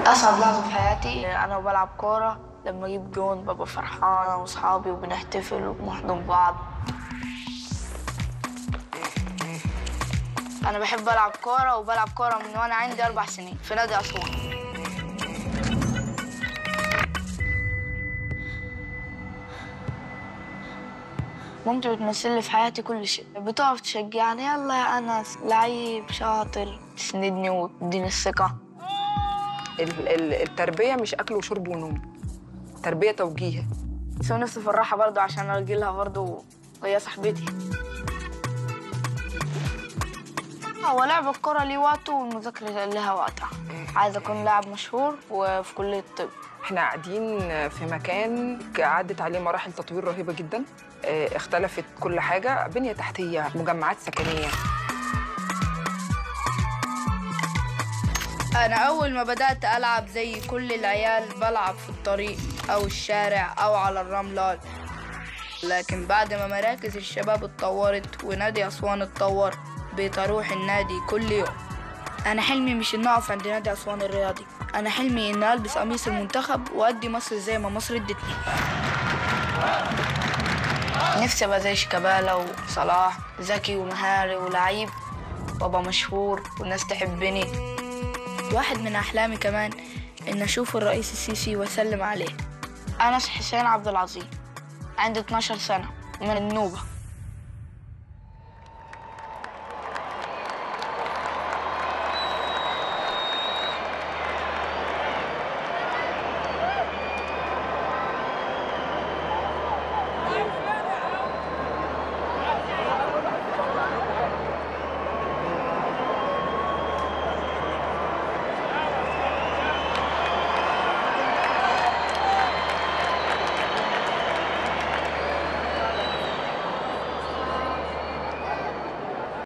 أصعب لحظة في حياتي أنا بلعب كورة لما أجيب جون ببقى فرحان أنا وأصحابي وبنحتفل وبنحضن بعض أنا بحب ألعب كورة وبلعب كورة من وأنا عندي أربع سنين في نادي أسوان مامتي بتمثل لي في حياتي كل شيء بتقف تشجعني يلا يا أنس لعيب شاطر تسندني وتديني الثقة ال- ال- التربيه مش اكل وشرب ونوم تربيه توجيه بس نفسي افرحها برضه عشان ارجي لها برضه وهي صاحبتي هو لعب الكرة ليه وقته والمذاكرة لها وقتها عايز أكون لاعب مشهور وفي كلية الطب احنا قاعدين في مكان عدت عليه مراحل تطوير رهيبه جدا اه، اختلفت كل حاجه بنيه تحتيه مجمعات سكنيه أنا أول ما بدأت ألعب زي كل العيال بلعب في الطريق أو الشارع أو على الرملة لكن بعد ما مراكز الشباب اتطورت ونادي أسوان اتطور بقيت أروح النادي كل يوم أنا حلمي مش إن أقف عند نادي أسوان الرياضي أنا حلمي إن ألبس قميص المنتخب وأدي مصر زي ما مصر ادتني نفسي أبقى زي شيكابالا وصلاح ذكي ومهاري ولعيب وأبقى مشهور والناس تحبني واحد من أحلامي كمان إن أشوف الرئيس السيسي وأسلم عليه أنس حسين عبد العظيم عندي 12 سنة من النوبة